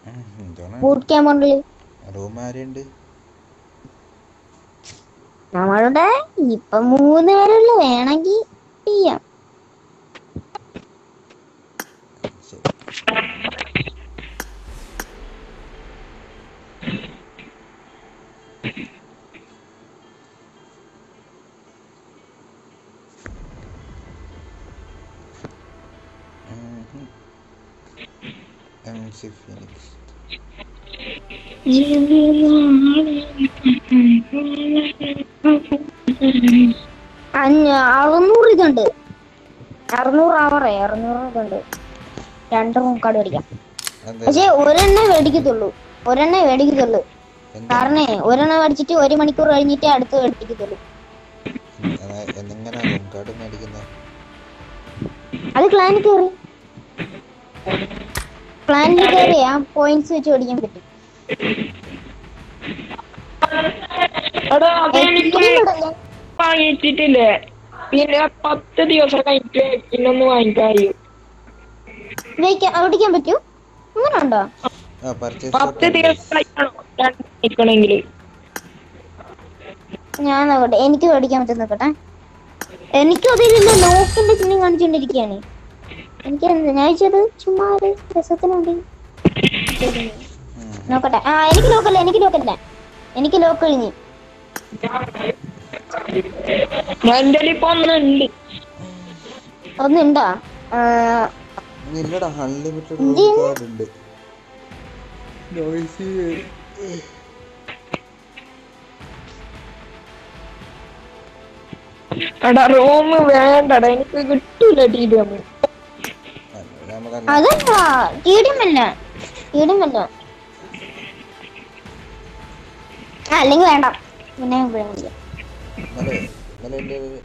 ഉം, എന്താണ് boot ക്യാമ്പുണ്ടില് room ആരുണ്ട് നമ്മളുടെ ഇപ്പൊ മൂന്ന് പേരുള്ളു വേണമെങ്കിൽ ചെയ്യാം ശരി ഉം. MC ഫിനിക്സ് അഞ്ഞ അറുന്നൂറ് ഇതുണ്ട് അറുന്നൂറ് ആവറേ അറുന്നൂറ് ഇതുണ്ട് രണ്ട് റൂം കാർഡ് മേടിക്കാം എന്താ പക്ഷെ ഒരെണ്ണേ മേടിക്കത്തുള്ളൂ ഒരെണ്ണേ മേടിക്കത്തുള്ളൂ എന്താ കാരണേ ഒരെണ്ണം മേടിച്ചിട്ട് ഒരു മണിക്കൂർ കഴിഞ്ഞിട്ടേ അടുത്ത് മേടിക്കത്തുള്ളൂ എങ്ങനെ റൂം കാർഡ് മേടിക്കുന്നത് അത് ക്ലാനിൽ കയറി ക്ലാനിൽ കയറി ആ പോയിന്റ്സ് വെച്ച് മേടിക്കാൻ പറ്റും എടാ ഏ, അതെനിക്ക് ഇതിലും ഇടല്ലേ? വാങ്ങിച്ചിട്ടില്ലേ പിന്നെ പത്ത് ദിവസം കഴിഞ്ഞിട്ട് പിന്നൊന്ന് വാങ്ങിക്കാറിയോ ഉപയോഗിക്കാൻ ഓടിക്കാൻ പറ്റൂ അങ്ങനെ ഉണ്ടോ ആ പർച്ചേസ് പത്ത് ദിവസം കഴിയണം രണ്ട് വാങ്ങിക്കണമെങ്കിൽ ഞാൻ നോക്കട്ടെ എനിക്ക് മേടിക്കാൻ പറ്റും നോക്കട്ടെ എനിക്കും അതിലില്ല ലോക്കിന്റെ ചിഹ്നം കാണിച്ചുകൊണ്ടിരിക്കുകയാണ് എനിക്ക് എന്ത് ഞാൻ ചോദിച്ചത് ചുമ്മാ ഒരു രസത്തിന് വേണ്ടി നോക്കട്ടെ ആ എനിക്ക് ലോക്കല്ല എനിക്ക് ലോക്കല്ല എനിക്ക് ലോക്ക് കഴിഞ്ഞു എന്റെ ഇപ്പൊ ഒന്നുണ്ട് ഒന്നുണ്ടോ ആ, ഇല്ലടാ അൺലിമിറ്റഡ് ഇത് റൂം കാർഡ് ഉണ്ട് നോയ്സി എടാ റൂം വേണ്ടടാ എനിക്ക് കിട്ടൂല ടി വി ഒന്നും നമുക്ക് അതല്ല കീടുമല്ല കീടുമല്ല ആ അല്ലെങ്കിൽ വേണ്ട പിന്നെ ഇവിടെ വിളിക്കാം. ഇന്നലെ ഇന്നലെ എൻ്റെ ഒരു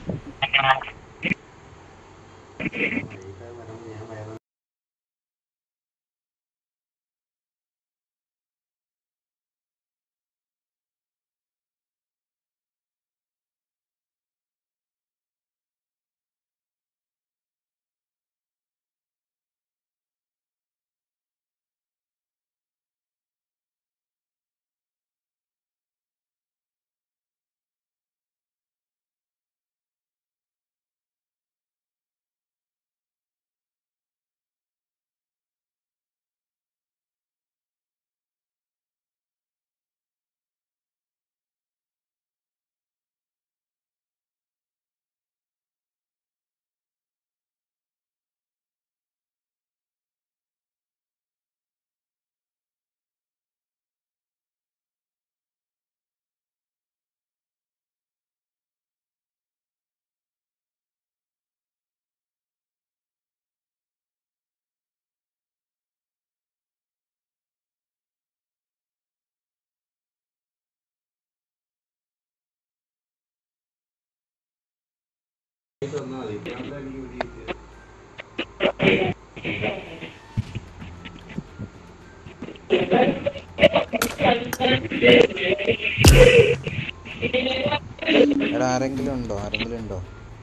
എടാ ആരെങ്കിലും ഉണ്ടോ ആരെങ്കിലും ഉണ്ടോ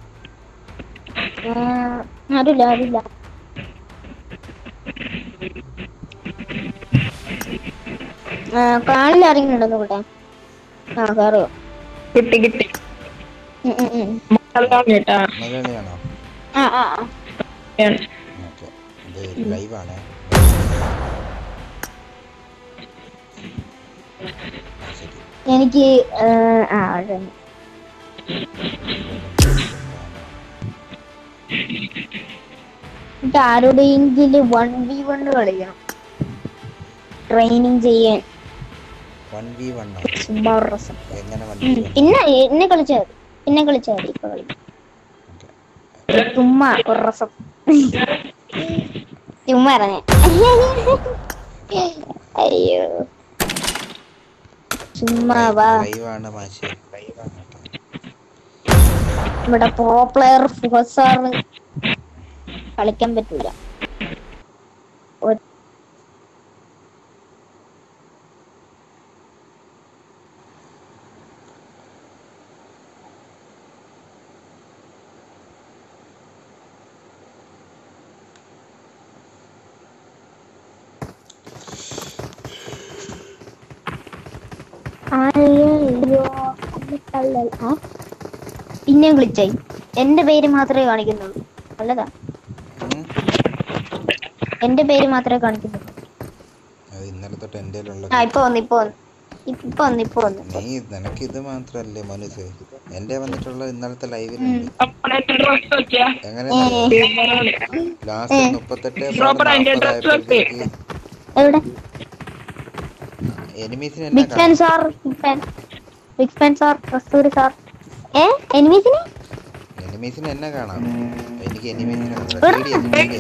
ആ, ആരുമില്ല ആരുമില്ല ആ കാണിൽ ആരെങ്കിലും ഉണ്ടോ നോക്കട്ടെ ആ കയറിയോ കിട്ടി കിട്ടി ഉം, ഉം, ഉം. മക്കളാണ് കേട്ടാ ആ മലയാളിയാണോ ആ ആ. ഓക്കെ ഇത് ലൈവാണ് ശരി എനിക്ക് ആ, ആ അവിടെ ഉണ്ട്. എന്നിട്ട് ആരുടെയെങ്കിലും വൺ വി വൺ കളിക്കണം ട്രെയിനിങ് ചെയ്യാൻ വൺ വി വണ്ണോ ചുമ്മാ ഒരു രസം എങ്ങനെ വൺ ഉം, വി വൺ പിന്നെ എന്നെ കളിച്ചാൽ മതി പിന്നെ കളിച്ചാൽ മതി ഇപ്പൊ കളിക്കാം ചുമ്മാ ഒരു രസം ചുമ്മാ ഇറങ്ങാൻ അയ്യോ ചുമ്മാ വാ ലൈവാണ് മാഷെ ലൈവാണ് കേട്ടോ ഇവിടെ പ്രോ പ്ലെയർ ഫുഹസാറ് കളിക്കാൻ പറ്റൂല ഒ- അയ്യോ കള്ളൽ. ആ? പിന്നെയും വിളിച്ചായി എന്റെ പേര് മാത്രമേ കാണിക്കുന്നുള്ളൂ നല്ലതാ ഉം. എന്റെ പേര് മാത്രമേ കാണിക്കുന്നുള്ളൂ അത് ഇന്നലെ തൊട്ട് എൻ്റെ ഉള്ള ആ ഇപ്പൊ വന്നു ഇപ്പൊ വന്നു ഇപ്പൊ വന്നു ഇപ്പൊ വന്നു നീ നിനക്ക് ഇത് മാത്രല്ലേ മനസ്സ് എൻ്റെ വന്നിട്ടുള്ള ഇന്നലത്തെ ലൈവിലുണ്ട് അപ്പഴത്തെ ഡ്രസ് വെച്ചാ എങ്ങനെ ഏ, ലാസ്റ്റ് മുപ്പത്തെട്ട് ഡ്രോപ്പർ അതിന്റെ ഡ്രസ് വെച്ച് എവിടെ എനിമീസിന് എന്നാ big fan sir big fan big fan sir Kasthuri sir ഏ എനിമീസിന് എനിമീസിന് എന്നെ കാണാം എനിക്ക് എനിമീസിനെ എടാ. Medium medium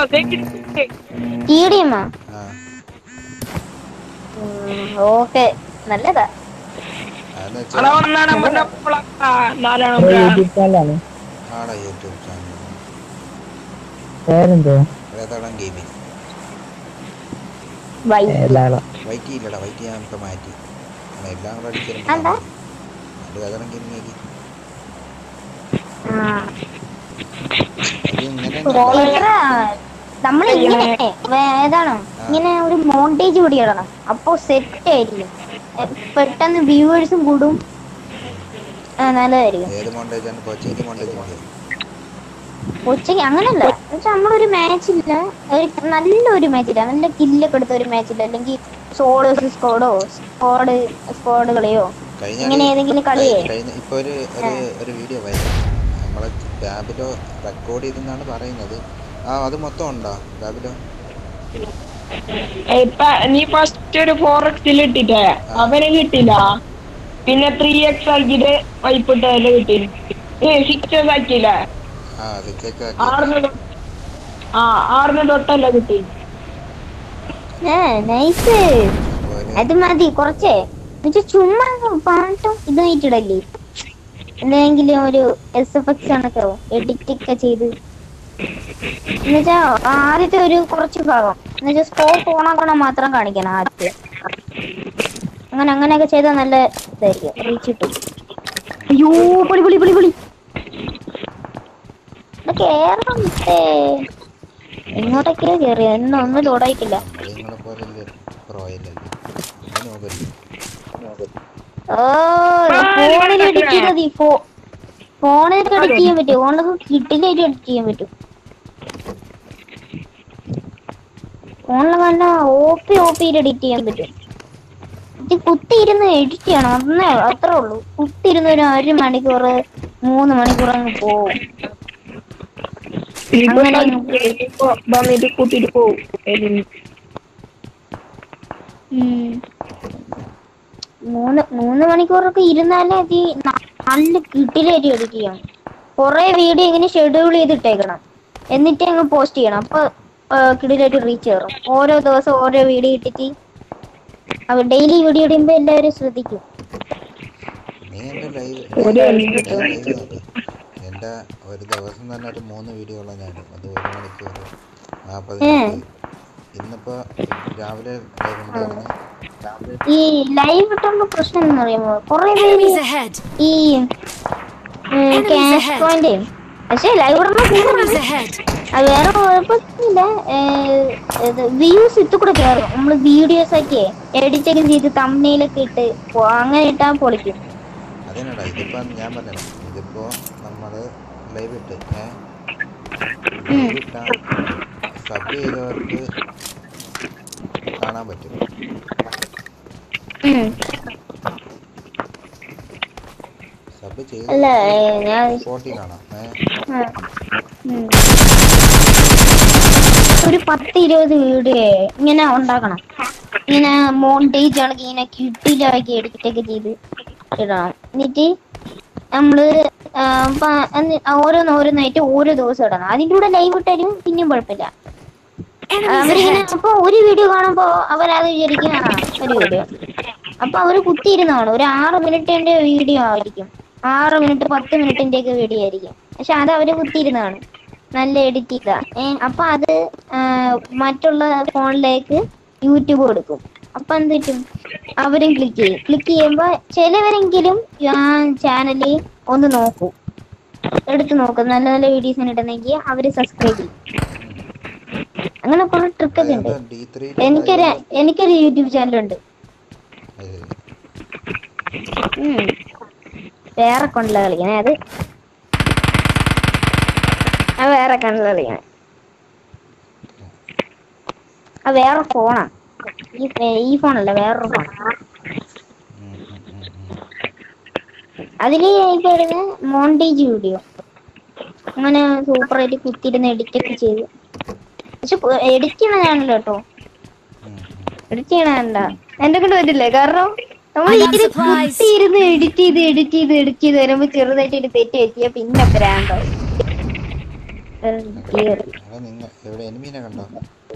T D M ആ ഓക്കെ നല്ലതാ അതെന്ന് അവിടെ വെച്ചാൽ ഒന്നാണ് പറഞ്ഞ നാലാണ് യൂട്യൂബ് ചാനലാണ് ആടാ യൂട്യൂബ് ചാനൽ പേരെന്തോ വേതാളം ഗെയിമിംഗ് വൈ എല്ലാളോ വൈറ്റി ഇല്ലടാ വൈറ്റി ഞാൻ ഇപ്പം മാറ്റി കാരണം എല്ലാം കൂടെ അടിച്ചു അതെന്താ? അത് വേതാളം ഗെയിമിംഗ് ആക്കി ആ അത് ഇങ്ങനെ ഇത്ര നമ്മൾ ഇങ്ങനെ ഏതാണ് ഇങ്ങനെ ഒരു മോണ്ടേജ് കൂടി ഇടണം അപ്പൊ സെറ്റ് ആയിരിക്കും എ, പെട്ടെന്ന് വ്യൂവേഴ്സും കൂടും ആ നല്ലതായിരിക്കും ഏത് മോണ്ടേജാണ് കൊച്ചേരി മോണ്ടേജ് മതി ഉച്ചയ്ക്ക് അങ്ങനല്ല എന്നുവെച്ചാൽ നമ്മളൊരു മാച്ച് ഇല്ല ഒരു നല്ലൊരു മാച്ച് ഇല്ല നല്ല കില്ലൊക്കെ എടുത്ത ഒരു മാച്ച് ഇല്ല അല്ലെങ്കിൽ സോളോ സ്കോഡോ സ്കോഡ് സ്കോഡ് കളിയോ കഴിഞ്ഞ ഇങ്ങനെ ഏതെങ്കിലും കളിയേ കഴിഞ്ഞ ഇപ്പൊ ഒരു ഒരു ഒരു വീഡിയോ വരും നമ്മളെ ലാബിലോ റെക്കോർഡ് ചെയ്തെന്നാണ് പറയുന്നത് ആ അത് മൊത്തം ഉണ്ടോ ലാബിലോ ഇപ്പൊ നീ ഫസ്റ്റ് ഒരു ഫോർ എക്സിൽ ഇട്ടിട്ടേ അവന് കിട്ടില്ല പിന്നെ ത്രീ എക്സ് ആക്കിട്ട് വൈപ്പിട്ടതില് കിട്ടി ഏ സിക്സ് എക്സ് ആക്കിയില്ലേ ആ സിക്സ് ആറിന് തൊ- ആ ആറിന് തൊട്ടല്ല കിട്ടി ഏ നൈസ് അത് മതി കുറച്ചേ എന്നുവെച്ചാൽ ചുമ്മാ പാട്ടും ഇതും ഇട്ടിടല്ലേ എന്തെങ്കിലും ഒരു എസ് എഫ് എക്സ് കണക്കോ എഡിറ്റ് ഒക്കെ ചെയ്ത് എന്നുവെച്ചാ ആദ്യത്തെ ഒരു കുറച്ച് ഭാഗം എന്നുവെച്ചാൽ സ്കോപ്പ് ഓണാക്കണം മാത്രം കാണിക്കണം ആദ്യത്തെ അങ്ങനെ അങ്ങനെയൊക്കെ ചെയ്താൽ നല്ല ഇതായിരിക്കും റീച്ച് കിട്ടും അയ്യോ പൊളി പൊളി പൊളി പൊളി ഇത് കേറണം മിസ്സേ. എങ്ങോട്ടൊക്കെയോ കേറിയ എന്നും ഒന്നും ലോഡായിട്ടില്ല നിങ്ങളെ പോലെ പ്രോയല്ലേ നോക്കല്ലേ ഓ ഫോണിൽ എഡിറ്റ് ചെയ്താൽ മതി ഫോ ഫോണിലൊക്കെ എഡിറ്റ് ചെയ്യാൻ പറ്റും ഫോണിലൊക്കെ കിട്ടില്ലായിട്ട് എഡിറ്റ് ചെയ്യാൻ പറ്റും ഫോണിൽ നല്ല ഓപ്പി ഓപ്പിയിൽ എഡിറ്റ് ചെയ്യാൻ പറ്റും ഇത് കുത്തിയിരുന്ന് എഡിറ്റ് ചെയ്യണം ഒന്നേ അത്രേ ഉള്ളൂ കുത്തിയിരുന്ന് ഒരു ഒരു മണിക്കൂർ മൂന്ന് മണിക്കൂർ അങ്ങ് പോവും ഇപ്പൊ അങ്ങനെ ഇപ്പൊ വന്നിട്ട് കൂട്ടിട്ട് പോവും എലിന്. ഉം. മൂന്ന് മൂന്ന് മണിക്കൂറൊക്കെ ഇരുന്നാലേ അത് ഈ ന- നല്ല കിട്ടിലായിട്ട് എഡിറ്റ് ചെയ്യണം കൊറേ വീഡിയോ ഇങ്ങനെ ഷെഡ്യൂൾ ചെയ്തിട്ടേക്കണം എന്നിട്ട് അങ്ങ് പോസ്റ്റ് ചെയ്യണം അപ്പൊ കിടിലായിട്ട് റീച്ച് കയറും ഓരോ ദിവസം ഓരോ വീഡിയോ ഇട്ടിട്ട് അവ ഡെയിലി വീഡിയോ ഇടുമ്പോ എല്ലാവരും ശ്രദ്ധിക്കും നീ എൻ്റെ ലൈവ് ഒരു ലൈവ് നോക്ക് എൻ്റെ ഒരു ദിവസം തന്നെ ഒരു മൂന്ന് വീഡിയോകളാണ് ഞാൻ ഇടും. അത് ഒരു മണിക്കൂർ നാൽപ്പത് ഏ. മിനിറ്റ് ഇന്നിപ്പോൾ രാവിലെ ലൈവ് ഉണ്ടായിരുന്നു രാവിലെ ഈ ലൈവ് ഇട്ടുമ്പോ പ്രശ്നം എന്ന് പറയുമ്പോ കൊറേ പേര് Enemies ahead! ഈ ക്യാഷ് ahead. പോയിന്റ് പക്ഷെ ലൈവ് ഇടുമ്പോ Enemies കൂടുതലാണ് ahead! അത് വേറെ കുഴപ്പമില്ല വ്യൂസ് ഇത് കൂടെ കയറും നമ്മള് വീഡിയോസ് ഒക്കെ എഡിറ്റ് ഒക്കെ ചെയ്ത് തമ്മനയിലൊക്കെ ഇട്ട് പോ- അങ്ങനെ ഇട്ടാ പൊളിക്കും അതിനടാ ഇതിപ്പോൾ ഞാൻ പറഞ്ഞത് ഇതിപ്പോൾ നമ്മൾ ലൈവ് ഇട്ട് ഏ ഉം. ലൈവ് ഇട്ടാൽ സബ് ചെയ്തവർക്ക് കാണാൻ പറ്റും ഉം. സബ് ചെയ്ത് അല്ല ഏ, ഞാൻ സ്പോട്ടിൽ കാണാം ഏ ആ. ഉം. ഒരു പത്ത് ഇരുപത് വീഡിയോ ഇങ്ങനെ ഉണ്ടാക്കണം ഇങ്ങനെ മോണ്ടേജ് ആണെങ്കിൽ ഇങ്ങനെ കിട്ടിലാക്കി എഡിറ്റൊക്കെ ചെയ്ത് ഇടണം എന്നിട്ട് നമ്മള് ആ, പ- അന്ന് ഓരോന്ന് ഓരോന്നായിട്ട് ഓരോ ദിവസം ഇടണം അതിന്റെ കൂടെ ലൈവ് ഇട്ടാലും പിന്നെയും കുഴപ്പമില്ല Enemies അവരിങ്ങനെ ahead! അപ്പൊ ഒരു വീഡിയോ കാണുമ്പോ അവരത് വിചാരിക്കും ആ ഒരു വീഡിയോ അപ്പൊ അവര് കുത്തിയിരുന്ന് കാണും ഒരു ആറ് മിനിറ്റിന്റെ വീഡിയോ ആയിരിക്കും ആറ് മിനിറ്റ് പത്ത് മിനിറ്റിന്റെ ഒക്കെ വീഡിയോ ആയിരിക്കും പക്ഷെ അത് അവര് കുത്തിയിരുന്ന് കാണും നല്ല എഡിറ്റ് ചെയ്താ ഏ അപ്പൊ അത് ആ, മറ്റുള്ള ഫോണിലേക്ക് യൂട്യൂബ് കൊടുക്കും അപ്പൊ എന്ത് പറ്റും അവരും ക്ലിക്ക് ചെയ്യും ക്ലിക്ക് ചെയ്യുമ്പോ ചിലവരെങ്കിലും ആ ചാനല് ഒന്ന് നോക്കും എടുത്ത് നോക്കും നല്ല നല്ല വീഡിയോസ് ഇടുന്നെങ്കിൽ അവര് സബ്സ്ക്രൈബ് ചെയ്യും അങ്ങനെ കുറെ ട്രിക്ക് ഒക്കെ ഉണ്ട് ഡി ത്രീ എനിക്കൊരു എനിക്കൊരു യൂട്യൂബ് ചാനലുണ്ട് ഉം. വേറെ കൊണ്ടല്ല കളിക്കണേ അത് ആ വേറെ കണ്ടല്ല കളിക്കണേ ആ വേറെ ഫോണാ ഈ ഫേ- ഈ ഫോണല്ല വേറൊരു ഫോൺ ഉം, ഉം, ഉം, ഉം. അതില് ഇപ്പൊ ഇടുന്ന മോണ്ടേജ് വീഡിയോ അങ്ങനെ സൂപ്പറായിട്ട് കുത്തിയിരുന്ന് എഡിറ്റ് ഒക്കെ ചെയ്ത് പക്ഷെ എഡിറ്റ് ചെയ്യണതാണല്ലോ കേട്ടോ ഉം, ഉം. എഡിറ്റ് ചെയ്യണണ്ട എന്റെ കൊണ്ട് പറ്റില്ലേ കാരണം നമ്മൾ I got ഇതില് supplies. കുത്തിയിരുന്ന് എഡിറ്റ് ചെയ്ത് എഡിറ്റ് ചെയ്ത് എഡിറ്റ് ചെയ്ത് വരുമ്പോ ചെറുതായിട്ട് ഒരു തെറ്റ് പറ്റിയ പിന്നെ പ്രാന്താവും എടാ നിങ്ങൾ എവിടെ എനിമീനെ കണ്ടോ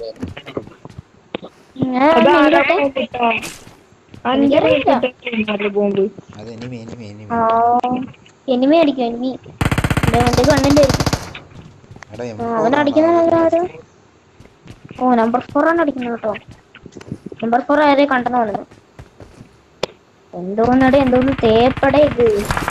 അതാരാ ഞാൻ ബോംബിട്ടാ? അഞ്ച് മിനിറ്റ് ബോംബ് അത് എനിമി എനിമി എനിമി ആ എനിമി അടിക്കും എനിമി എന്റെ വണ്ടി കണ്ടന്റ് ആയിരിക്കും എടാ ആ, M4 അവൻ ആണോ? അടിക്കുന്ന ആര് ഓ നമ്പർ ഫോർ ആണ് അടിക്കുന്നത് കേട്ടോ നമ്പർ ഫോർ ആരെ കണ്ടെന്ന് പറഞ്ഞു എന്തോന്നടെ എന്തോന്ന് തേപ്പടെ ഇത്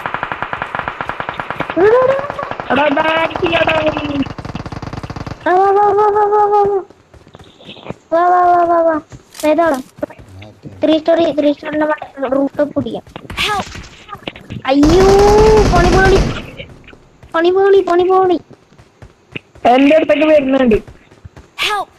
ഇവിടെ, ഇവിടെ, ഇവിടെ. എടാ ബാക്കിലടാ ആ, വാ, വാ, വാ, വാ, വാ, വാ, വാ. വാ, വാ, വാ, വാ, വാ. ഏതാണ് മാറ്റ്. ത്രീ സ്റ്റോറി ത്രീ സ്റ്റോറിന്റെ റൂഫ് ടോപ്പ് പിടിക്കാം Help! അയ്യോ പണി പോളി പണി പോളി പണി പോളി എന്റെ അടുത്തേക്ക് വരുന്നുണ്ട് Help!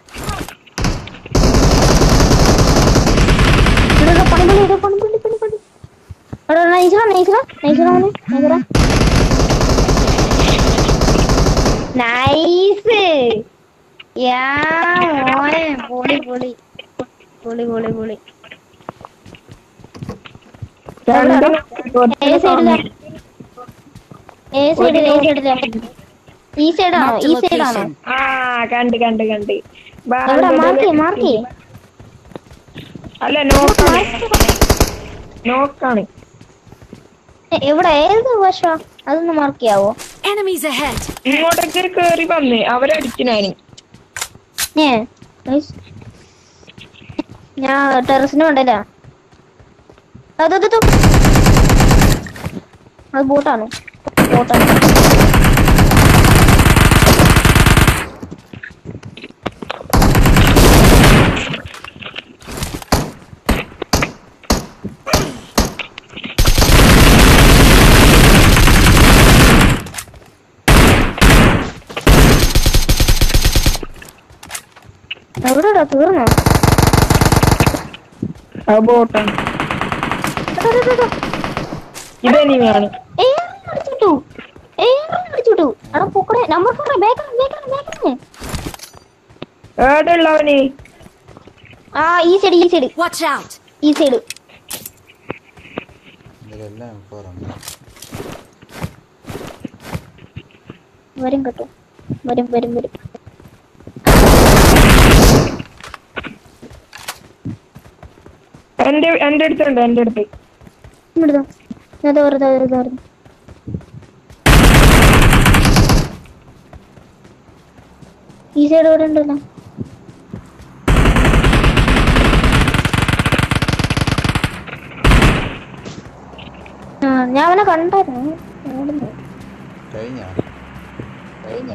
ഇവിടെ ഇവിടെ പണി പോളി ഇവിടെ പണി പോളി പണി പോളി എടാ നൈസറ നൈസറ നൈസറ മോനെ നൈസറ നൈസ് യാ മോനെ പൊളി പൊളി പൊളി പൊളി പൊളി രണ്ട് ഏ സൈഡിലാ ഏ സൈഡിൽ ഏ സൈഡിലാ ഈ സൈഡാണോ Marked ഈ a സൈഡാണോ location. ആ കണ്ട് കണ്ട് കണ്ട് ബാ- എവിടെ മാർക്ക് മാർക്ക് അല്ല നോക്കാണ് നോക്കാണ് എവിടെ ഏത് വശമാ അതൊന്ന് മാർക്ക് ചെയ്യാവോ Enemies ahead! ഇങ്ങോട്ടേക്ക് കേറി വന്ന് അവരടിച്ചു ഞാന് ഏ നൈസ്. ഞാൻ ടെറസിന് വേണ്ടല്ല അത് അത് അത്. അത് ബോട്ടാണ് ബോട്ടാണ് എവിടെടാ തീർന്നോ ആ ബോട്ടാണ് എടാ, എടാ, എടാ. ഇതെനിയാണ് ഏയ്, അടിച്ചുവിട്ടു. ഏയ്, അടിച്ചുവിട്ടു. എടാ, പൊക്കടെ. നമ്പർ ഫോർ ബേക്കാണ് ബേക്കാണ് ബേക്കാണ് ഏടെ ഉള്ളവന് ആ ഈ സൈഡ് ഈ സൈഡ് Watch out! ഈ സൈഡ് ഇതിലെല്ലാം M4 ഉണ്ട് വരും കേട്ടോ വരും വരും വരും എന്റെ എന്റെ അടുത്തുണ്ട് എന്റെ അടുത്ത് ഇവിടുന്ന് ഇതാ വെറുതെ വെറുതെ വെറുതെ ഈ സൈഡ് ഇവിടെ ഉണ്ടല്ലോ ആ ഞാൻ അവനെ കണ്ടായിരുന്നു ഓടുന്നു. കഴിഞ്ഞ കഴിഞ്ഞ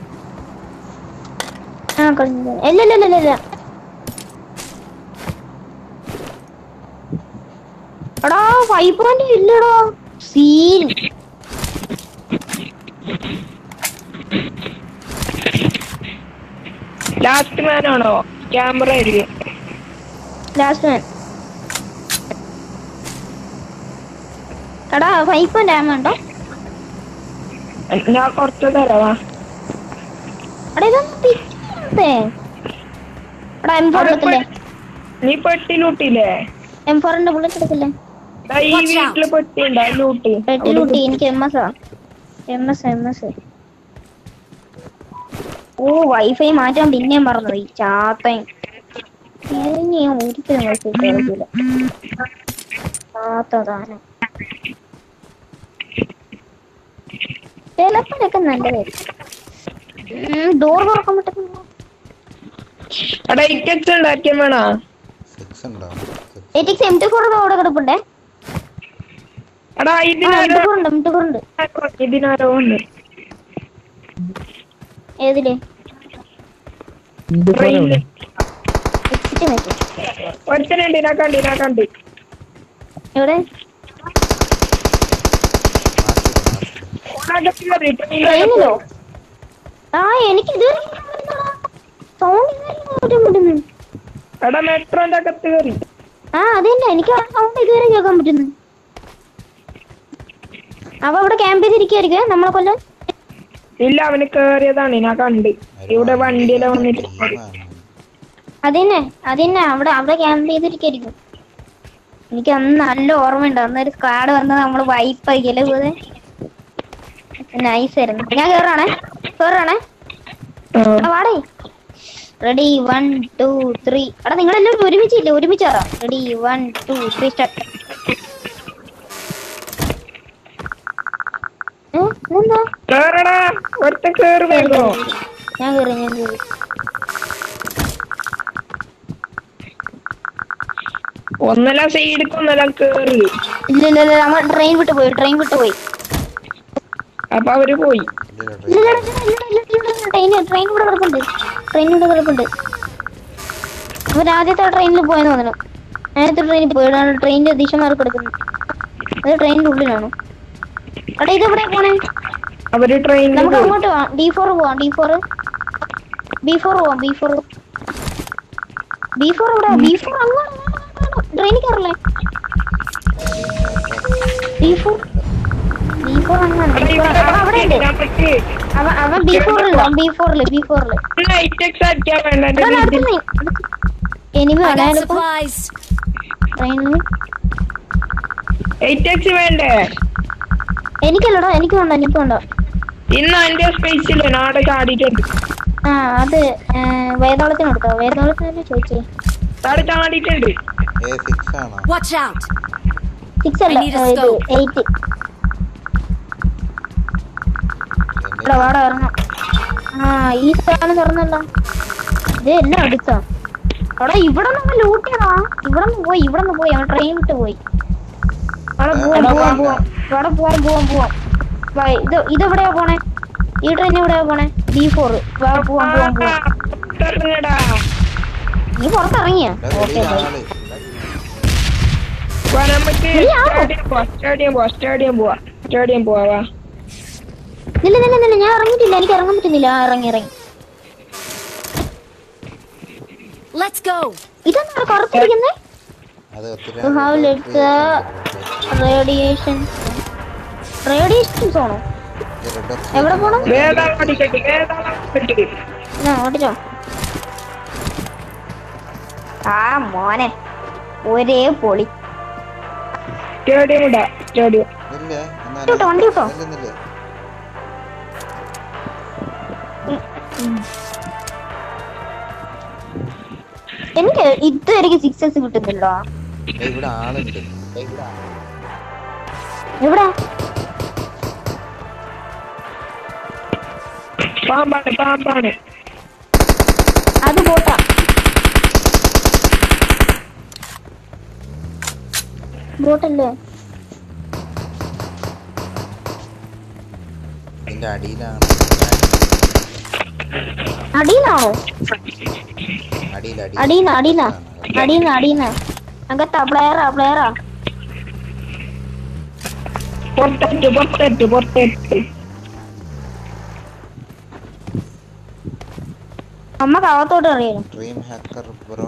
ആ കഴിഞ്ഞു ഇല്ല ഇല്ല ഇല്ല ഇല്ല എടാ ഫൈവ് പോയിന്റ് ഇല്ലടാ സീൻ ലാസ്റ്റ് മാൻ ആണോ ക്യാമറ ആയിരിക്കും ലാസ്റ്റ് മാൻ എടാ ഫൈവ് പോയിന്റ് ആമ ഉണ്ടോ ഞാൻ കുറച്ച് തരാവാ എടാ ഇതൊന്നും പിച്ചേ എടാ എം ഫോർ എടുക്കില്ലേ നീ പെട്ടി ലൂട്ടില്ലേ എം ഫോറിന്റെ ബുള്ളറ്റ് എടുക്കില്ലേ ദാ ഈ Watch out. വീട്ടില് പെട്ടി ഉണ്ടാ ലൂട്ട് പെട്ടി ലൂട്ടി എനിക്ക് എം എസ് ആ എം എസ് എം എസ് ഓ വൈഫൈ മാറ്റാൻ പിന്നെയും മറന്നു ഈ ചാത്തൻ ഇനി ഞാൻ ഒരിക്കലും വൈഫൈ കളിക്കില്ല ചാത്ത താനം ചിലപ്പോഴൊക്കെ നല്ലതായിരിക്കും ഡോർ തുറക്കാൻ പറ്റുന്നു എടാ ഇക്കച്ച് ഉണ്ടാക്കിയ വേണോ സിക്സ് ഉണ്ടോ six eight x M T four അവിടെ കിടപ്പുണ്ടേ എടാ ആ എം ടി ഇതിനാരോ ഫോർ ഉണ്ട് എം ടി ഫോർ ഉണ്ട് ഇതിനാരോ ഉണ്ട് ഏതില് ട്രെയിനില് എക്സിറ്റ് മെസ്സേജ് ഒരുത്തനുണ്ട് ഞാൻ കണ്ട് ഞാൻ കണ്ട് എവിടെ മെട്രോന്റെ അകത്ത് കയറി ട്രെയിനിലോ ആ എനിക്ക് ഇതുവരെ സൗണ്ട് കേൾക്കാൻ പറ്റുന്നു എടാ മെട്രോന്റെ അകത്ത് കയറി ആ അതന്നെ എനിക്ക് സൗണ്ട് ഇതുവരെ കേൾക്കാൻ പറ്റുന്നു അവ ഇവിടെ ക്യാമ്പ് ചെയ്തിരിക്കുവായിരിക്കും നമ്മളെ കൊല്ലം ഇല്ല അവന് കേറിയതാണ് ഞാൻ കണ്ട് ഇവിടെ വണ്ടിയിലെ വന്നിട്ട് കേറി. അതന്നെ അതന്നെ അവിടെ അവിടെ ക്യാമ്പ് ചെയ്തിരിക്കായിരിക്കും എനിക്ക് അന്ന് നല്ല ഓർമ്മയുണ്ട് അന്നൊരു സ്ക്വാഡ് വന്നത് നമ്മള് വൈപ്പായിക്കല്ലേ പോലെ നൈസ് ആയിരുന്നു ഞാൻ കേറാണേ കേറാണേ ആ. എടാ വാടേ റെഡി വൺ ടു ത്രീ എടാ നിങ്ങളെല്ലാം ഒരുമിച്ചില്ലേ ഒരുമിച്ച് കയറാം ready one two three start എന്താ കേറടാ ഒറ്റ കേറി വേഗോ ഞാൻ കേറി ഞാൻ കേറി ഒന്നല്ല സൈഡിക്ക് ഒന്നല്ല കേറി ഇല്ല ഇല്ല ഇല്ല നമ്മൾ ട്രെയിൻ വിട്ട് പോയി ട്രെയിൻ വിട്ട് പോയി അപ്പൊ അവര് പോയി ഇല്ല ട്രെയിൻ ട്രെയിൻ ഇവിടെ കിടപ്പുണ്ട് ട്രെയിൻ ഇവിടെ കിടപ്പുണ്ട് അവർ ആദ്യത്തെ ട്രെയിനിൽ പോയെന്ന് തോന്നുന്നു ആദ്യത്തെ ട്രെയിനിൽ പോയി ട്രെയിനിന്റെ ദിശ മാറി കിടക്കുന്നു അത് ട്രെയിനിന്റെ ഉള്ളിലാണോ എടാ ഇത് എവിടെ പോണേ അവര് ട്രെയിനിൽ നമുക്ക് പോയി അങ്ങോട്ട് പോവാം ഡി ഫോർ പോവാം ഡി ഫോർ ബി ഫോർ പോവാം ബി ഫോർ ബി ഫോർ എവിടെ ബി ഫോർ അങ്ങോട്ട് ട്രെയിനിൽ കയറല്ലേ ബി ഫോർ ബി ഫോർ അങ്ങനെ എടാ, ഇവിടെ അവൻ അവിടെ ഉണ്ട് നമുക്ക് അവൻ അവൻ ബി ഫോറിലുണ്ടോ ബി ഫോറില് ബി ഫോറില് ലൈറ്റക്സ് അടിക്കാൻ വേണ്ട എന്റെ വീട്ടിൽ. എനിമി I got വേണേ supplies. ട്രെയിനിൽ ലൈറ്റക്സ് വേണ്ടേ എനിക്കല്ലടാ എനിക്ക് വേണ്ട എനിക്ക് വേണ്ട ഇന്ന് എന്റെ സ്പേസില് നാടെ ചാടിയിട്ടുണ്ട് ആ അത് ഏ, വേതാളത്തിന് കൊടുത്തോ വേതാളത്തിന് ചോദിച്ചേ നാടെ ചാടിയിട്ടുണ്ട് എ സിക്സ് ആണോ Watch out. സിക്സ് അല്ല I need a ഏ, ഇത് scope. എയ്റ്റ് എന്റെ ഇവിടെ വാട ഇറങ്ങാം ആ ഈ സ്ഥാനം തുറന്നല്ലോ ഇത് എല്ലാം അടുത്താ അവിടെ ഇവിടെ നിന്ന് ലൂട്ടിയതാ ഇവിടെ നിന്ന് പോയി ഇവിടെ നിന്ന് പോയി അവൻ ട്രെയിൻ വിട്ട് പോയി അവിടെ പോവാം എടാ, പോവാം വാ. പോവാം അവിടെ പോവാം പോവാം പോവാം വാ, ഇത് ഇതെവിടെയാ പോണേ ഈ ട്രെയിൻ എവിടെയാ പോണേ ബി ഫോർ വാ പോവാം പോവാം പോവാം ഇറങ്ങടാ നീ പുറത്തിറങ്ങിയ ഇവിടെ ഓക്കെ വെളിയിൽ ആള് വാ, നമുക്ക് ഇല്ല. സ്റ്റേഡിയം പോവാ സ്റ്റേഡിയം പോവാ സ്റ്റേഡിയം പോവാ സ്റ്റേഡിയം പോവാ വാ നില്ല നില്ല നില്ല ഞാൻ ഇറങ്ങിയിട്ടില്ല എനിക്ക് ഇറങ്ങാൻ പറ്റുന്നില്ല ആ ഇറങ്ങി ഇറങ്ങി Let's go. ഇതെന്താ കുറച്ചിരിക്കുന്നേ അത് ഒത്തിരി You have let the- radiation radiation സോണോ എവിടെ പോണം? വേദാ പഠിക്കട്ടെ വേദാ പഠിക്കട്ടെ എന്നാ ഓടിച്ചോ ആ മോനെ ഒരേ പൊളി സ്റ്റേഡിയം ഇടാ സ്റ്റേഡിയം ഇല്ല ഇട്ടോ, വണ്ടി ഇട്ടോ. ഇല്ലെന്നില്ല എനിക്ക് ഇതുവരെ സിക്സസ് കിട്ടുന്നില്ല ഏയ് ഇവിടെ ആളുണ്ട് ഏയ് ഇവിടെ ആളുണ്ട്. എവിടെ പാമ്പാണ് പാമ്പാണ് അത് പോട്ടാ ബോട്ടല്ലേ ഇതിന്റെ അടിയിലാണ് അടിയിലാണോ അടിയിൽ അടിയിന്ന അടിയിന്ന അടിയിന്ന അടിയിന്ന അകത്താ പ്ലെയറാ പ്ലെയറാ പുറത്തെട്ട് പുറത്തെട്ട് പുറത്തെട്ട് അമ്മ കവത്തോട്ട് അറിയാം ഡ്രീം ഹാക്കർ ബ്രോ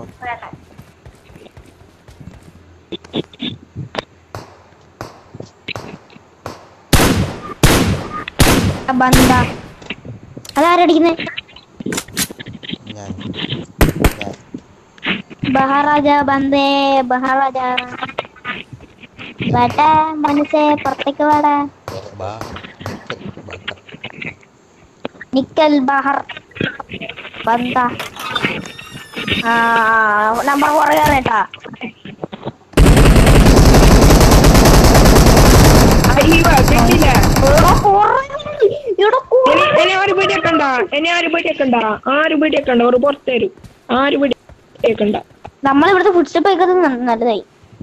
ബന്ദ അതാരടിക്കുന്നേ ഞാൻ ഞാൻ ബഹാരാജ ബന്ദേ ബഹാരാജ വേട്ട മനസ്സേ പുറത്തേക്ക് വേട ബാ ബക്കർ നിക്കൽ ബഹർ ബന്ദ ആ നമ്പർ കുറയാറേട്ടാ അയ്യോ കിട്ടില്ല ഇവിടെ ഇനി ഇനി ഒരു പിടിയൊക്കെ ഉണ്ടാ ഇനി ആര് പിടിയൊക്കെ ഉണ്ടാ ആര് പിടിയൊക്കെ ഉണ്ടാ ഒരു പുറത്ത് തരും ആര് പിടിയൊക്കെ ഉണ്ടാ നമ്മൾ ഇവിടുത്തെ ഫുഡ് സ്റ്റെപ്പ് വെക്കുന്നത് നല്ലതായി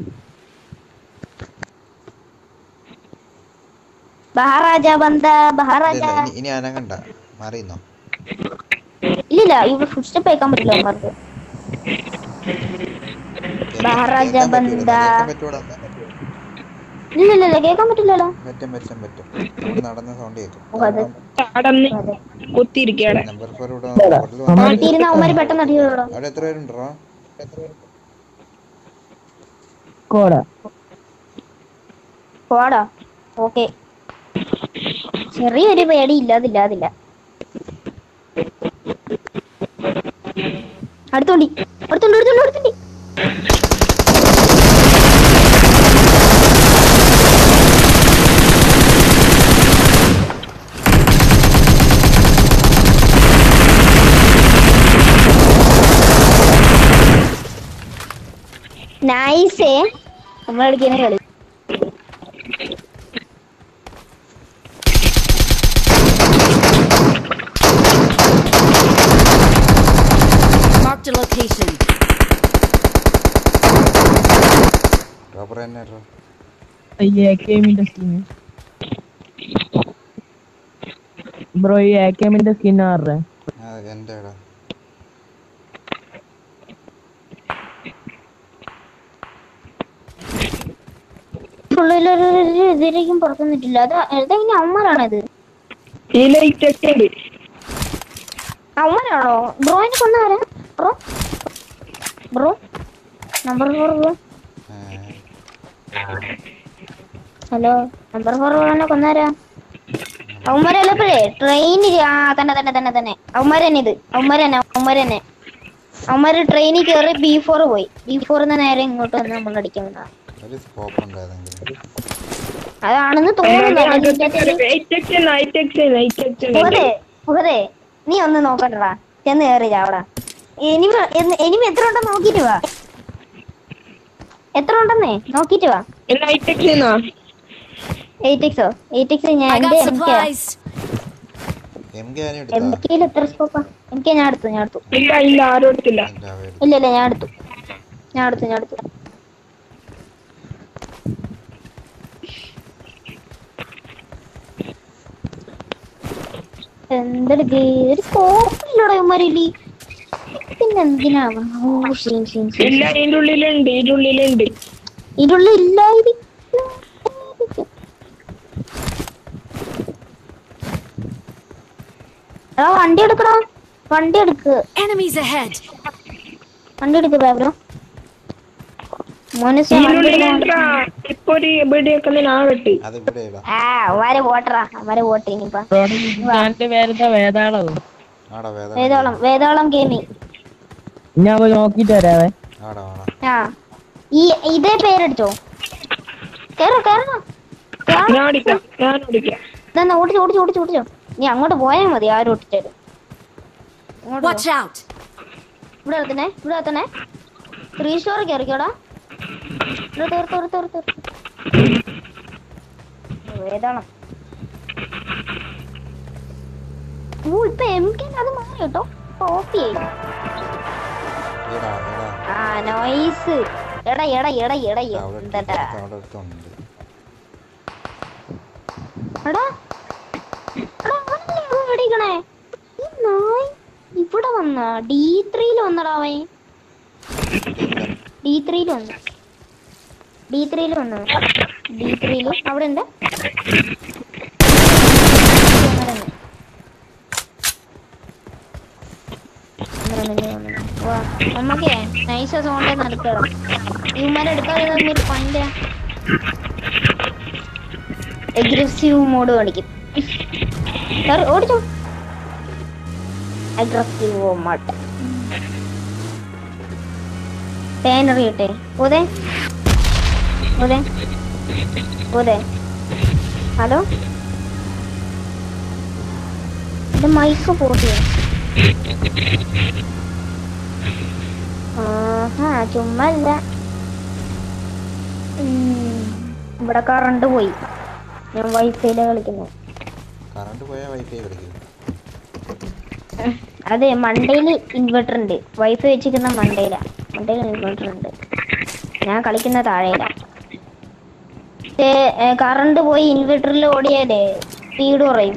ബഹാരാജ ബന്ദ ബഹാരാജ ഇല്ല, ഇനി ഇനി അനങ്ങണ്ട മാറിയുന്നോ ഇല്ലില്ല ഇവിടെ ഫുഡ് സ്റ്റെപ്പ് വെക്കാൻ പറ്റില്ല അവന്മാർക്ക് കേൾക്കാൻ- മഹാരാജ കേൾക്കാൻ പറ്റൂടാ, ബന്ദ. കേൾക്കാൻ പറ്റൂടാ. ഇല്ല ഇല്ല ഇല്ല കേൾക്കാൻ പറ്റില്ലല്ലോ പറ്റും പറ്റും പറ്റും ഇവിടെ നടന്ന സൗണ്ട് കേൾക്കും ഓ, അതെ. കടന്ന് അതെ കുത്തിയിരിക്കടെ നമ്പർ ഫോർ ഇവിടെ റോഡിൽ വന്ന് നാട്ടിയിരുന്ന അവന്മാര് പെട്ടെന്ന് അടിയോടോ അവിടെ എത്ര പേരുണ്ടോ കോട പോടാ ഓക്കെ ചെറിയൊരു പേടി ഇല്ലാതില്ലാതില്ല അടുത്തോണ്ടി അടുത്തോണ്ടി അടുത്തോണ്ടി അടുത്തോണ്ടി നൈസേ നമ്മൾ കളിക്കുന്ന കളി Marked a location. റബ്ബർ തന്നെ ഇട്ടോ. ഈ എ കെ എമ്മിന്റെ സ്കിൻ ബ്രോ ഈ എ കെ എമ്മിന്റെ സ്കിൻ ആരുടെ ആ എൻ്റെ ഇടാ ഉള്ളിലൊരു ഇതിലേക്കും പുറത്തുനിന്നിട്ടില്ല അത് അതെങ്ങനെ അവന്മാരാണത് ഈ ലൈറ്റ് ഒക്കെ ഉണ്ട് അവന്മാരാണോ ബ്രോയിനെ കൊന്നാരാ bro bro number four bro hello number four ബ്രോനെ കൊന്നാരാ അവന്മാരല്ലപ്പോഴേ ട്രെയിനിൽ ആ തന്നെ തന്നെ തന്നെ തന്നെ അവന്മാര് തന്നെ ഇത് അവന്മാര് തന്നെ അവന്മാര് തന്നെ അവന്മാര് ട്രെയിനിൽ കയറി ബി ഫോർ പോയി ബി ഫോറിന്ന് നേരെ ഇങ്ങോട്ട് വന്ന് നമ്മൾ അടിക്കാൻ വന്നതാ ഒരു സ്കോപ്പ് ഉണ്ടായതെങ്കിലും അതാണെന്ന് തോന്നുന്നു നൈറ്റ് നൈറ്റ് നൈറ്റ് മുഹദേ മുഹദേ നീ ഒന്ന് നോക്കണ്ടടാ ചെന്ന് കയറി ചാവടാ ഇനിമ എന്ന്- ഇനിമ എത്ര ഉണ്ടെന്ന് നോക്കിട്ട് വാ എത്ര ഉണ്ടെന്നേ നോക്കിട്ട് വാ നൈറ്റ് എയ്റ്റ് എക്സോ എയ്റ്റ് എക്സ് ഞാൻ I എന്റെ got M K supplies. M K ആനും എം എടുത്താ കെയിൽ എത്ര സ്കോപ്പാ എം കെ ഞാൻ എടുത്തു ഞാൻ എടുത്തു ഇല്ല ഇല്ല ആരും എടുത്തില്ല എൻ്റെ അവ എടുത്തു ഇല്ല ഇല്ല ഞാൻ എടുത്തു ഞാൻ എടുത്തു ഞാൻ എടുത്തു എന്തെടുക്ക് ഒരു സ്കോപ്പില്ലടോ ഇവന്മാരില്ലേ പിന്നെ എന്തിനാ ഓ ശീൻ ശീൻ ശീൻ ഇല്ല ഇതിന്റെ ഉള്ളിലുണ്ട് ഇതിന്റെ ഉള്ളിലുണ്ട് ഇതിനുള്ള ഇല്ലായിരിക്കും എടാ വണ്ടി എടുക്കടാ വണ്ടി എടുക്ക് Enemies ahead. വണ്ടി എടുക്ക് ബാബ്രോ മോനുസ ഇതിന്റെ വണ്ടി എടുക്കാൻ ഉള്ളിലുണ്ടാ ഇപ്പൊ ഒരു ഇവിടെയൊക്കെ ആകട്ടെ അത് ഇവിടെ ഇടാം ആ അവരെ വോട്ടറാ അവരെ വോട്ട് ഇനിയിപ്പ ഞാന്റെ പേരെന്താ വേതാളവും ആടാ വേദന വേതാളം വേതാളം ഗെയിമിങ് ഞാൻ പോയി നോക്കിട്ട് വരാവേ ആടാ ആടാ ആ ഈ ഇതേ പേരെടുത്തോ കേറ കേറണം ഞാൻ ഓടിക്കാം ഞാൻ ഓടിക്കാം ഇതെന്നാ ഓടിച്ചോ ഓടിച്ചോ ഓടിച്ചോ ഓടിച്ചോ നീ അങ്ങോട്ട് പോയാൽ മതി ആരും ഓടിച്ചാലും ഇങ്ങോട്ട് പോ. Watch out. ഇവിടെ എത്തണേ ഇവിടെ എത്തണേ ത്രീ സ്റ്റോർ കയറിക്കോടാ ഇവിടെ തീർത്ത് തീർത്ത് തീർത്ത് തീർത്ത് വേദാളം ഓ ഇപ്പൊ എം കെ അത് മാറി കേട്ടോ കോപ്പി ആയി എടാ എടാ ആ നോയ്സ് എടാ എടാ എടാ എടാ അവിടെ എന്താ അവിടെ അടുത്തുണ്ട് എടാ എടാ, അവനല്ലേ അവൻ വെടിക്കണേ ഈ നായ് ഇവിടെ വന്ന ഡി ത്രീയിൽ വന്നടാ അവൻ ഡി ത്രീയിൽ വന്നു ഡി ത്രീയിൽ വന്നു ഡി ത്രീയിൽ അവിടെ ഉണ്ട് നമ്മക്കേ നൈസ് സോണ്ടേ നടക്കണം ഇവന്മാരെടുക്കാതെ പണ്ട് അഗ്രസീവ് മോഡ് കാണിക്കും കേറ്, ഓടിച്ചോ അഗ്രസീവ് മോഡ് തേൻ എറിയട്ടെ ഊതേ ഊതേ ഊതേ ഹലോ ഇത് മൈക്ക് പോട്ടിയോ ആഹാ ചുമ്മല്ല ഉം, ഇവിടെ കറണ്ട് പോയി ഞാൻ വൈഫൈയിലാണ് കളിക്കുന്നത് കറണ്ട് പോയാൽ വൈഫൈ കളിക്കും അതെ മണ്ടയിൽ ഇൻവെർട്ടർ ഉണ്ട് വൈഫൈ വെച്ചിരിക്കുന്ന മണ്ടയില മണ്ടയിൽ ഇൻവെർട്ടർ ഉണ്ട് ഞാൻ കളിക്കുന്ന താഴെയില കറണ്ട് പോയി ഇൻവെർട്ടറിൽ ഓടിയാലേ സ്പീഡ് കുറയും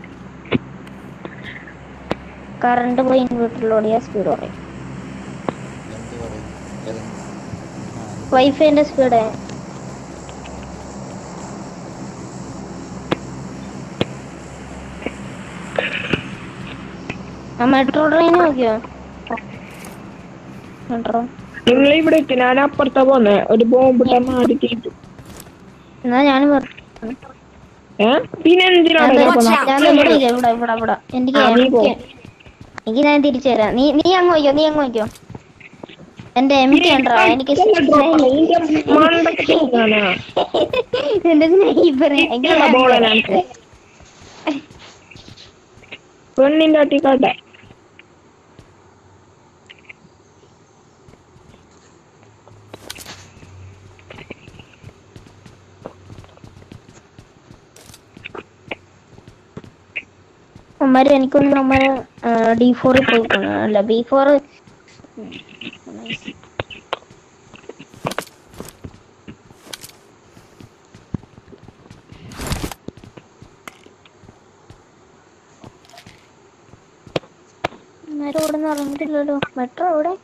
കറണ്ട് പോയി ഇൻവെർട്ടറിൽ ഓടിയാൽ സ്പീഡ് കുറയും എന്ത് പറയും ഏത്? ആ, വൈഫൈന്റെ സ്പീഡ് ആ മെട്രോ ട്രെയിൻ നോക്കിയോ മെട്രോ നിങ്ങൾ ഇവിടെ എത്തി ഞാൻ അപ്പുറത്താ പോന്നെ ഒരു ബോംബ് ഇട്ടാ മാറി തീറ്റു എന്നാ ഞാനും പറ- ഏ പിന്നെ എന്തിനാണ് ഞാൻ ഇതൊക്കെ ദേ- ഞാൻ ദേ ഇവിടെ ഇരിക്കാം, ഇവിടെ ഇവിടെ ഇവിടെ എനിക്ക് ആ, നീ പോ. എനിക്ക് എനിക്ക് ഞാൻ തിരിച്ചു തരാം നീ നീ അങ്ങ് വയ്ക്കോ നീ അങ്ങ് വയ്ക്കോ എന്റെ എം ടി ഉണ്ടോ എനിക്ക് മണ്ടയ്ക്ക് ഇരിക്കാനാ. എന്റെ സ്നേഹിതരെ ഇങ്ങനെയുള്ള ball ആണ് എനിക്ക്. പെണ്ണിന്റെ അട്ടിക്കാട്ടെ അമ്മര് എനിക്കൊന്നും അമ്മര് ഡി ഫോറിൽ പോയി കാണും. അല്ല ബി ഫോർ അമ്മര് ഇവിടെ നിന്ന് ഇറങ്ങിയിട്ടില്ലല്ലോ മെട്രോ എവിടെ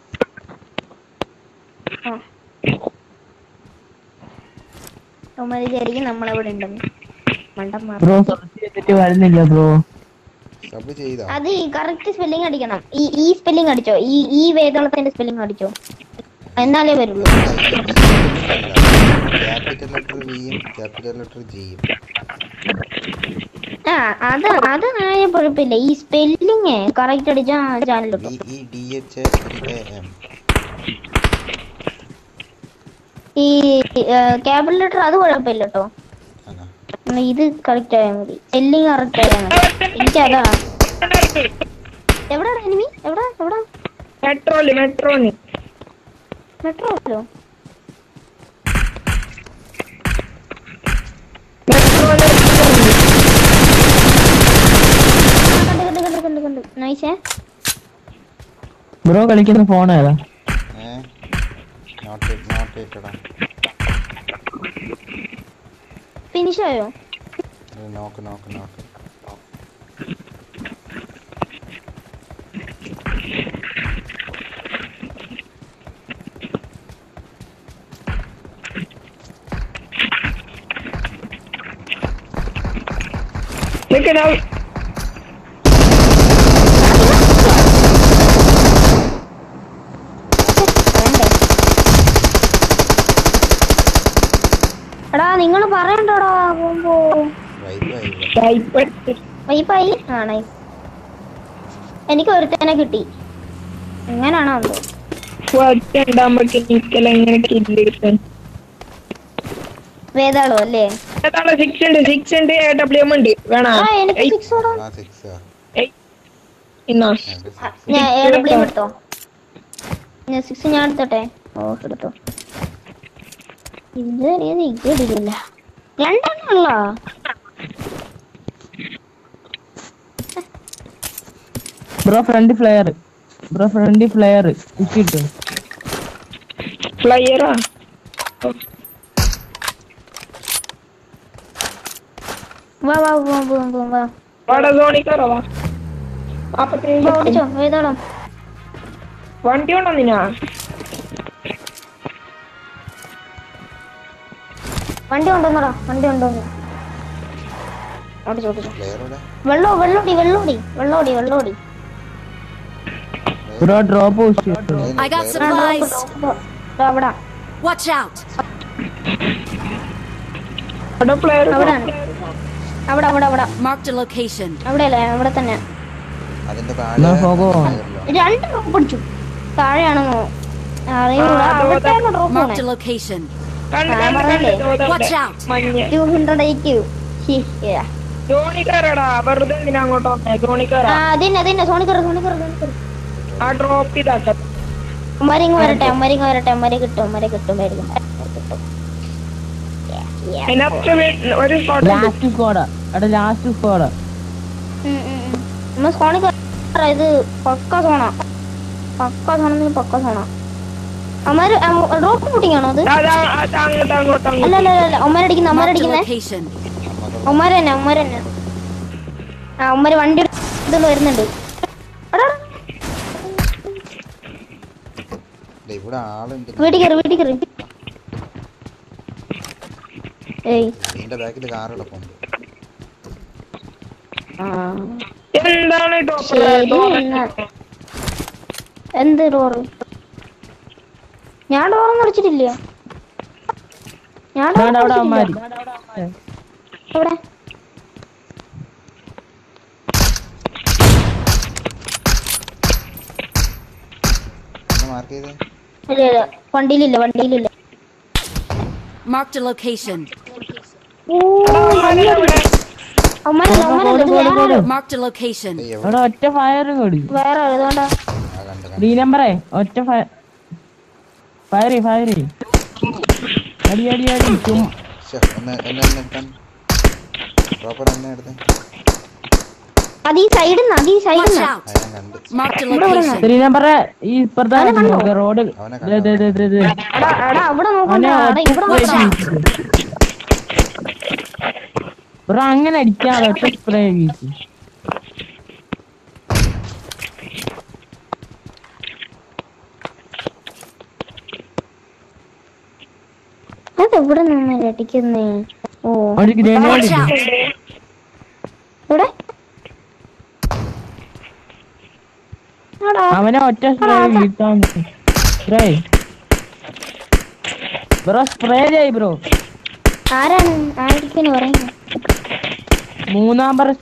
ആ അമ്മര് വിചാരിക്കും നമ്മളെവിടെ ഉണ്ടെന്ന് മണ്ടന്മാർ ബ്രോ സെർച്ച് ചെയ്തിട്ട് വരുന്നില്ല ബ്രോ സബ് ചെയ്താ അത് ഈ കറക്റ്റ് സ്പെല്ലിംഗ് അടിക്കണം ഈ ഈ സ്പെല്ലിംഗ് അടിച്ചോ ഈ ഈ വേദോളത്തിന്റെ സ്പെല്ലിംഗ് അടിച്ചോ എന്നാലേ വരുള്ളൂ ക്യാപിറ്റൽ ലെറ്റർ വിയും ക്യാപിറ്റൽ ലെറ്റർ ജിയും ആ അത് അത് ആയ കുഴപ്പമില്ല ഈ സ്പെല്ലിങ് കറക്റ്റ് അടിച്ചാ channel V E D H A M ഈ ക്യാപിറ്റൽ ലെറ്റർ അത് കുഴപ്പമില്ല കേട്ടോ ആണോ ഇത് കറക്റ്റ് ആയാൽ മതി സ്പെല്ലിങ് കറക്റ്റ് ആയാൽ മതി എനിക്കതാ എവിടെ എനിമി എവിടെ എവിടെ മെട്രോല് മെട്രോന് മെട്രോയിലോ മെട്രോന് കണ്ട് കണ്ട് കണ്ട് കണ്ട് കണ്ട് നൈസേ ബ്രോ കളിക്കുന്ന ഫോൺ ഏതാ ഏ നോട്ട് നോട്ട് ഇട്ടടാ ഫിനിഷ് ആയോ നോക്ക് നോക്ക് നോക്ക് നിക്കടാ വേണ്ടേ എടാ നിങ്ങൾ പറയണ്ടോടാ പോകുമ്പോ വൈബായി ഇവിടെ കൈപ്പറ്റ് വൈപ്പായി ആ നൈസ് എനിക്ക് ഒരുത്തനെ കിട്ടി എങ്ങനാണോ എന്തോ ഉണ്ടാകുമ്പോഴേക്ക് നിക്കല എങ്ങനെ കില്ല് കിട്ടാൻ വേതാളോ അല്ലേ ഏതാണ് സിക്സ് ഉണ്ട് സിക്സ് ഉണ്ട് എ ഡബ്ല്യു എം ഉണ്ട് വേണോ ആ എനിക്ക് സിക്സ് ഓടാ ആ സിക്സാ ഇന്നാ ഞങ്ങൾക്ക് ആ, സിക്സ് ഞാൻ എ ഡബ്ല്യു എടുത്തോ ഞാൻ സിക്സ് ഞാൻ എടുത്തോട്ടെ ഓ എടുത്തോ ഇത് ഏത് ഇത് എടുക്കില്ല രണ്ടെണ്ണല്ല bro front flare bro front flare ഇട്ടിട്ട് ഫ്ലയറാ വാ വാ വാ വാ വാ വാ വാടാ സോണിക്കാറോ വാ നാപ്പത്തേഴ് വാ, ഓടിച്ചോ വേതാളോ വണ്ടി ഉണ്ടോ നിന്നാ വണ്ടി കൊണ്ടുവന്നോടാ വണ്ടി കൊണ്ടുവന്നു ഓടിച്ചോ ഓടിച്ചോ പ്ലെയറോടെ വെള്ളോ വെള്ളോടി വെള്ളോടി വെള്ളോടി വെള്ളോടി bro drop I got supplies. അവിടെ Watch out. അവിടെ പ്ലെയർ അവിടെ അവിടെ അവിടെ അവിടെ Marked a location. അവിടെ അല്ലേ അവിടെ തന്നെ അതിന്റെ എന്നാ താഴെ പോകോ? പ്ലെയറിലോ രണ്ട് ഡ്രോപ്പ് പിടിച്ചു താഴെയാണെന്നോ അറിയൂല ആ, അവിടത്തേക്ക് ഡ്രോപ്പ് Marked a location. കണ്ട് ഞാൻ കണ്ട് പറഞ്ഞില്ലേ? കണ്ട് Watch out. മഞ്ഞ ടു ഹൺഡ്രഡ് എയ്റ്റ് ധോണിക്കാരാടാ വെറുതെ എന്തിനാ അങ്ങോട്ട് വന്നേ ആ ധോണിക്കാരാ അതന്നെ അതന്നെ സോണിക്കറ് സോണിക്കറ് സോണിക്കറ് ആ ഡ്രോപ്പ് ചെയ്താക്ക അമ്മരിങ് വരട്ടെ അമ്മരിങ് വരട്ടെ അമ്മരെ കിട്ടും അമ്മരെ കിട്ടും മേടിക്കും അതിനകത്ത് വീ- ഒരു സ്പോട്ട് ലാസ്റ്റ് സ്ക്വാഡാ എടാ ലാസ്റ്റ് സ്ക്വാഡാ നമ്മ സോണിക്കറ് ഇത് പക്ക സോണ പക്ക സോണെന്ന് പക്ക സോണ അമ്മര് ഡ്രോപ്പ് കൂട്ടിങ്ങാണോ അത് അങ്ങോട്ട് അങ്ങോട്ട് അല്ല അങ്ങോട്ട് അല്ല അല്ല അമ്മരടിക്കുന്ന Marked a അമ്മരടിക്കുന്നേ location. നമ്മക്ക് ഉമ്മര് തന്നെ ഉമ്മര് തന്നെ ആ ഉമ്മര് വണ്ടി എടുത്തോണ്ട് വരുന്നുണ്ട് എടാ, എടാ, ദേ ഇവിടെ ആളുണ്ട് വീട്ടിൽ കയറി വീട്ടിൽ കയറി ഏയ് ഇതിന്റെ ബാക്കിൽ കാർ കിടപ്പുണ്ട് ആ എന്താണ് ടോപ്പ് ശരി എന്നാ എന്ത് ഡോറ് ഞാൻ ഡോറൊന്നും അടിച്ചിട്ടില്ല ഞാൻ അവിടെ അവിടെ അവന്മാര് എവിടെ മാർക്ക് ചെയ്തേ ഇല്ല ഇല്ല വണ്ടിയിലില്ല വണ്ടിയിലില്ല Marked a location. അമ്മനല്ല അമ്മനല്ല ഇത് വേറെ ആരോ. Marked a location. ഏയ് എവിടെ അവിടെ ഒറ്റ ഫയറും കൂടി വേറെ ആരോ, ഇതുകൊണ്ടാ ആ കണ്ട് കണ്ട് ഡി നമ്പറേ ഒറ്റ ഫയർ ഫയർ ഫയർ അടി അടി അടി ചും ശ്ശെ, ഒന്ന് എന്നെ എന്നെ എടുക്കാൻ പ്രോപ്പർ എന്നെ എടുത്തേ അത് ഈ സൈഡിൽ നിന്ന് അത് ഈ സൈഡിൽ Watch നിന്ന് out. ആ ഞാൻ കണ്ട് Marked a location. ത്രീ നമ്പറെ ഈ ഇപ്പുറത്തെ റോഡ് അവനെ ദേ, ദേ, ദേ, ദേ, ദേ. എടാ എടാ അവിടെ നോക്കണ്ട അവനെ എടാ ഇവിടെ ഒറ്റ നോക്കണ്ട spray വീശി. ബ്രോ അങ്ങനെ അടിക്കാതെ ഒറ്റ സ്പ്രേ വീശി അത് എവിടെ നിന്ന് അടിക്കുന്നേ ഓ ഒരു ഗ്രനേഡ് Watch out. ഇവിടെ എടാ അവനെ ഒറ്റ സ്പ്രേ വീട്ടാൻ സ്പ്രേ ബ്രോ സ്പ്രേ ചെയ് ബ്രോ ആരാണ് ആയിരിക്കും പറയുന്നത് മൂന്നാം പറ